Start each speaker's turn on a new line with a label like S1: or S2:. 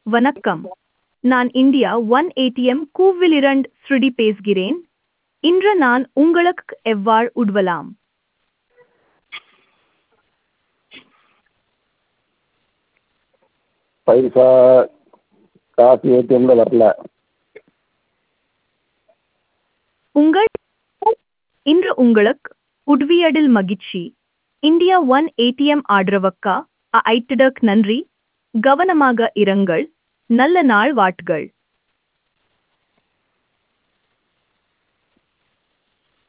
S1: வணக்கம் நான் India one ATM கூவிலிரண்ட் ஸ்ருடி பேசுகிறேன் இன்று நான் உங்களுக்கு எவ்வாறு உதவலாம்
S2: பைசா காசு ஏடிஎம்மில் வரல
S1: உங்கள் இன்று உங்களுக்கு உதவியதில் மகிழ்ச்சி இந்தியா ஒன் ஏடிஎம் ஆதரவுக்கா ஐட்டடக் நன்றி கவனமாக இருங்கள் நல்ல நாள் வாட்கள்